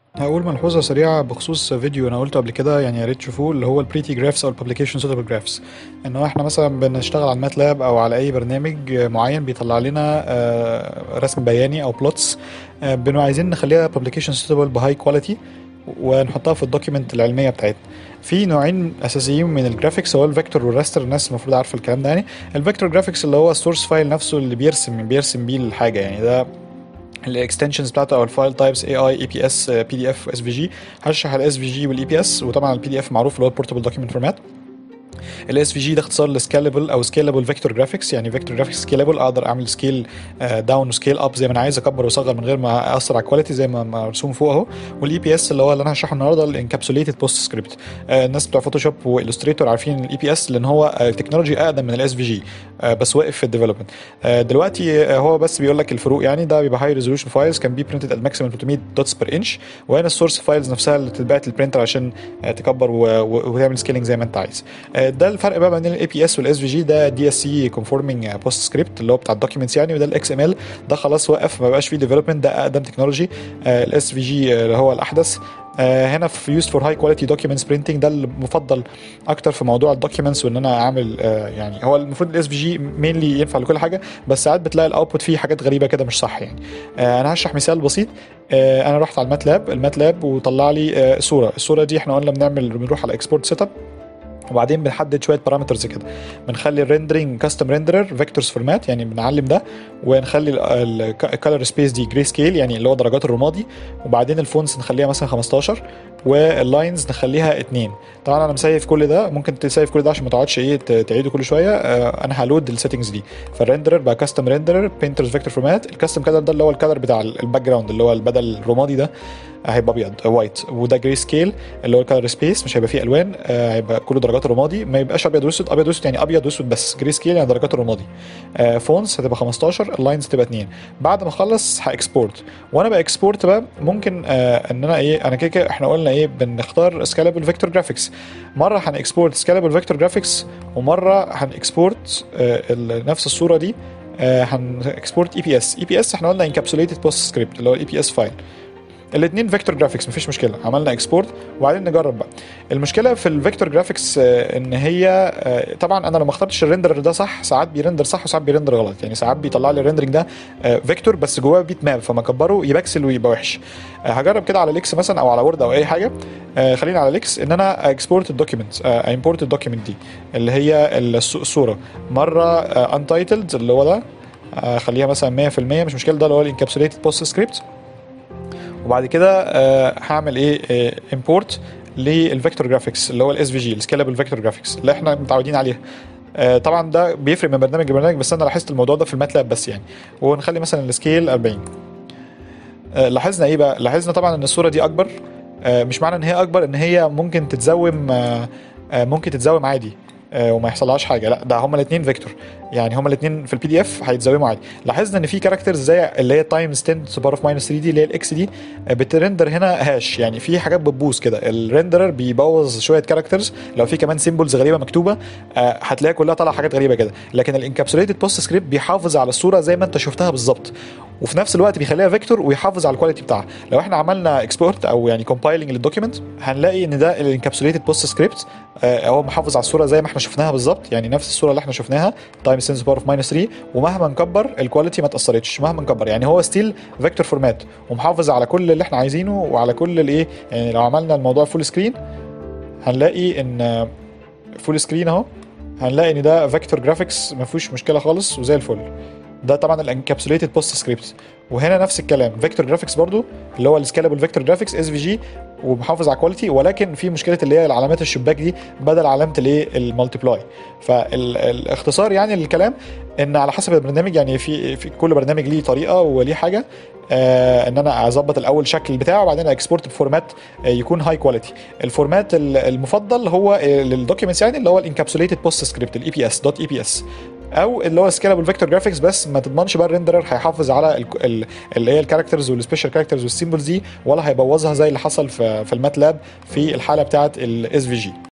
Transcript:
هقول ملحوظة سريعة بخصوص فيديو أنا قلته قبل كده يعني يا ريت تشوفوه اللي هو البريتي جرافس أو الببليكيشن سوتابل جرافس إن هو إحنا مثلا بنشتغل على الماتلاب أو على أي برنامج معين بيطلع لنا آه، رسم بياني أو بلوتس بنبقى عايزين نخليها ببليكيشن سوتابل بهاي كواليتي ونحطها في الدوكيمنت العلميه بتاعتنا في نوعين اساسيين من الجرافيكس هو الفيكتور والراستر الناس المفروض عارفه الكلام ده يعني الفيكتور جرافيكس اللي هو السورس فايل نفسه اللي بيرسم بيرسم بيه الحاجه يعني ده الاكستنشنز بتاعته او الفايل تايبس اي اي اي بي اس بي دي اف اس في جي هشرح الاس في جي والاي بي اس وطبعا البي دي اف معروف اللي هو البورتبل دوكيمنت فورمات الاس في جي ده اختصار لسكيلبل او سكيلبل فيكتور جرافيكس يعني فيكتور جرافيكس سكيلبل اقدر اعمل سكيل داون وسكيل اب زي ما انا عايز اكبر واصغر من غير ما اثر على الكواليتي زي ما مرسوم فوق اهو والاي بي اس اللي هو اللي انا هشرحه النهارده الانكابسوليتد بوست سكريبت الناس بتوع فوتوشوب والستريتور عارفين الاي بي اس لان هو تكنولوجي اقدم من الاس في جي بس واقف في الديفلوبمنت دلوقتي هو بس بيقول لك الفروق يعني ده بيبقى هاي ريزولوشن فايلز كان بي برنتد ات ماكسيمم 300 دوتس بير انش وهنا السورس فايلز نفسها اللي تتبعت للبرنتر عشان تكبر وتعمل سكيلينج زي ما انت عايز ده الفرق بقى بين الاي بي اس والاس في جي ده دي اس سي كونفورمينج بوست سكريبت اللي هو بتاع الدوكيومنتس يعني وده الاكس ام ال ده خلاص وقف ما بقاش فيه ديفلوبمنت ده اقدم تكنولوجي الاس في جي اللي هو الاحدث آه هنا في يوز فور هاي كواليتي دوكيومنتس برينتنج ده المفضل اكتر في موضوع الدوكيومنتس وان انا اعمل آه يعني هو المفروض الاس في جي مينلي ينفع لكل حاجه بس ساعات بتلاقي الاوتبوت فيه حاجات غريبه كده مش صح يعني آه انا هشرح مثال بسيط انا رحت على الماتلاب الماتلاب وطلع لي صوره الصوره دي احنا قلنا بنعمل بنروح على اكسبورت سيت اب وبعدين بنحدد شويه بارامترز كده بنخلي الريندرنج كاستم ريندرر فيكتورز فورمات يعني بنعلم ده ونخلي الكالر سبيس دي جري سكيل يعني اللي هو درجات الرمادي وبعدين الفونتس نخليها مثلا 15 واللاينز نخليها 2 طبعا انا مسيف كل ده ممكن تسيف كل ده عشان ما تقعدش ايه تعيده كل شويه آه انا هلود السيتنجز دي فالريندرر بقى كاستم ريندرر بينترز فيكتور فورمات الكاستم كلر ده اللي هو الكلر بتاع الباك جراوند اللي هو البدل الرمادي ده هيبقى ابيض وايت وده جري سكيل اللي هو الكالر سبيس مش هيبقى فيه الوان آه هيبقى كله درجات رمادي ما يبقاش ابيض واسود ابيض واسود يعني ابيض واسود بس جري سكيل يعني درجات الرمادي آه فونتس هتبقى 15 اللاينز هتبقى 2 بعد ما اخلص هاكسبورت وانا باكسبورت بقى ممكن آه ان انا ايه انا كده كده احنا قلنا ايه بنختار سكالبل فيكتور جرافيكس مره هنكسبورت سكالبل فيكتور جرافيكس ومره هنكسبورت آه نفس الصوره دي هنكسبورت اي بي اس اي بي اس احنا قلنا انكابسوليتد بوست سكريبت اللي هو الاي بي اس فايل الاثنين فيكتور جرافيكس مفيش مشكله عملنا اكسبورت وبعدين نجرب بقى المشكله في الفيكتور جرافيكس ان هي طبعا انا لو ما اخترتش الريندر ده صح ساعات بيرندر صح وساعات بيرندر غلط يعني ساعات بيطلع لي الريندرنج ده فيكتور بس جواه بيت ماب فما اكبره يبكسل ويبقى وحش هجرب كده على ليكس مثلا او على وورد او اي حاجه خلينا على ليكس ان انا اكسبورت الدوكيومنت امبورت الدوكيومنت دي اللي هي الصوره مره انتايتلد اللي هو ده خليها مثلا 100% مش مشكله ده اللي هو الانكابسوليتد بوست سكريبت وبعد كده آه هعمل ايه امبورت للفيكتور جرافيكس اللي هو الاس في جي السكيلبل فيكتور جرافيكس اللي احنا متعودين عليها آه طبعا ده بيفرق من برنامج لبرنامج بس انا لاحظت الموضوع ده في الماتلاب بس يعني ونخلي مثلا السكيل 40 آه لاحظنا ايه بقى لاحظنا طبعا ان الصوره دي اكبر مش معنى ان هي اكبر ان هي ممكن تتزوم ممكن تتزوم عادي وما يحصلهاش حاجه لا ده هما الاثنين فيكتور يعني هما الاثنين في البي دي اف هيتزوموا عادي لاحظنا ان في كاركترز زي اللي هي تايمز 10 تو باور اوف ماينس 3 دي اللي هي الاكس دي بترندر هنا هاش يعني في حاجات بتبوظ كده الريندرر بيبوظ شويه كاركترز لو في كمان سيمبلز غريبه مكتوبه هتلاقي كلها طالعه حاجات غريبه كده لكن الانكابسوليتد بوست سكريبت بيحافظ على الصوره زي ما انت شفتها بالظبط وفي نفس الوقت بيخليها فيكتور ويحافظ على الكواليتي بتاعها لو احنا عملنا اكسبورت او يعني كومبايلنج للدوكيمنت هنلاقي ان ده الانكابسوليتد بوست سكريبت هو محافظ على الصوره زي ما احنا شفناها بالظبط يعني نفس الصوره اللي احنا شفناها تايم سنس باور اوف ماينس 3 ومهما نكبر الكواليتي ما اتاثرتش مهما نكبر يعني هو ستيل فيكتور فورمات ومحافظ على كل اللي احنا عايزينه وعلى كل الايه يعني لو عملنا الموضوع فول سكرين هنلاقي ان فول سكرين اهو هنلاقي ان ده فيكتور جرافيكس ما فيهوش مشكله خالص وزي الفل ده طبعا الانكابسوليتد بوست سكريبت وهنا نفس الكلام فيكتور جرافيكس برضو اللي هو السكالبل فيكتور جرافيكس اس في جي ومحافظ على الكواليتي ولكن في مشكله اللي هي العلامات الشباك دي بدل علامه الايه المالتيبلاي فالاختصار يعني للكلام ان على حسب البرنامج يعني في في كل برنامج ليه طريقه وليه حاجه آه ان انا اظبط الاول شكل بتاعه وبعدين اكسبورت بفورمات آه يكون هاي كواليتي الفورمات المفضل هو للدوكيومنتس يعني اللي هو الانكابسوليتد بوست سكريبت الاي بي اس دوت اي بي اس او اللي هو سكيلبل فيكتور جرافيكس بس ما تضمنش بقى الريندرر هيحافظ على اللي هي الكاركترز والسبيشال كاركترز والسيمبلز دي ولا هيبوظها زي اللي حصل في في الماتلاب في الحاله بتاعه الاس في جي